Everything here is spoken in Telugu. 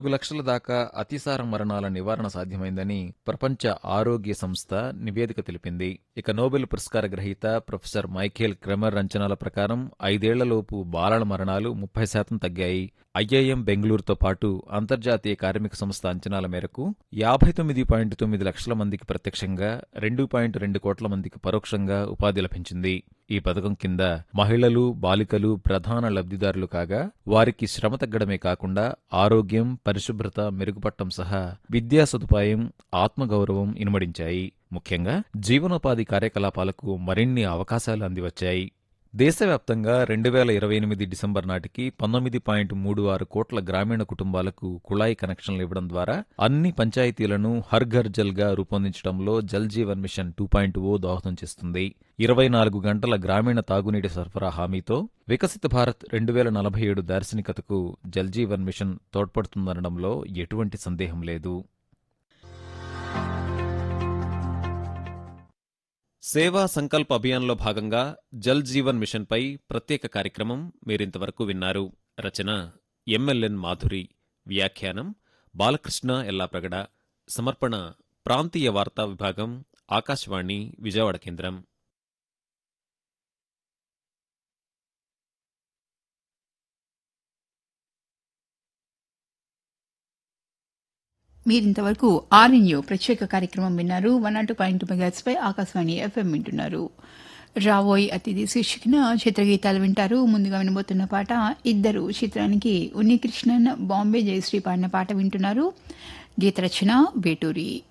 నాలుగు లక్షల దాకా అతిసార మరణాల నివారణ సాధ్యమైందని ప్రపంచ ఆరోగ్య సంస్థ నివేదిక తెలిపింది ఇక నోబెల్ పురస్కార గ్రహీత ప్రొఫెసర్ మైఖేల్ క్రెమర్ అంచనాల ప్రకారం ఐదేళ్లలోపు బాలల మరణాలు ముప్పై శాతం తగ్గాయి ఐఐఎం బెంగళూరుతో పాటు అంతర్జాతీయ కార్మిక సంస్థ అంచనాల మేరకు యాభై తొమ్మిది పాయింట్ తొమ్మిది లక్షల మందికి ప్రత్యక్షంగా రెండు పాయింట్ రెండు కోట్ల మందికి పరోక్షంగా ఉపాధి లభించింది ఈ పథకం కింద మహిళలు బాలికలు ప్రధాన లబ్ధిదారులు కాగా వారికి శ్రమ తగ్గడమే కాకుండా ఆరోగ్యం పరిశుభ్రత మెరుగుపట్టం సహా విద్యా సదుపాయం ఆత్మగౌరవం ఇనుమడించాయి ముఖ్యంగా జీవనోపాధి కార్యకలాపాలకు మరిన్ని అవకాశాలు అందివచ్చాయి దేశవ్యాప్తంగా రెండు వేల ఇరవై ఎనిమిది డిసెంబర్ నాటికి పంతొమ్మిది పాయింట్ మూడు ఆరు కోట్ల గ్రామీణ కుటుంబాలకు కుళాయి కనెక్షన్లు ఇవ్వడం ద్వారా అన్ని పంచాయతీలను హర్ ఘర్ జల్ గా రూపొందించడంలో Jal Jeevan mission two point O దోహదం చేస్తుంది ఇరవై నాలుగు గంటల గ్రామీణ తాగునీటి సరఫరా హామీతో వికసిత భారత్ రెండు వేల నలభై ఏడు దార్శనికతకు జల్ జీవన్ మిషన్ తోడ్పడుతుందనడంలో ఎటువంటి సందేహం లేదు సేవా సంకల్ప్ అభియాన్లో భాగంగా జల్ జీవన్ మిషన్పై ప్రత్యేక కార్యక్రమం మీరింతవరకు విన్నారు రచన ఎంఎల్ఎన్ మాధురి వ్యాఖ్యానం బాలకృష్ణ ఎల్లాప్రగడ సమర్పణ ప్రాంతీయ వార్తా విభాగం ఆకాశవాణి విజయవాడ కేంద్రం మీరింతవరకు ఆర్ఎన్యూ ప్రత్యేక కార్యక్రమం విన్నారు వన్ నాట్ పాయింట్ మెగాట్స్ పై ఆకాశవాణి ఎఫ్ఎం వింటున్నారు రావోయ్ అతిథి శీర్షికన చిత్రగీతాలు వింటారు ముందుగా వినబోతున్న పాట ఇద్దరు చిత్రానికి ఉన్నికృష్ణన్ బాంబే జయశ్రీ పాడిన పాట వింటున్నారు గీత రచన వేటూరి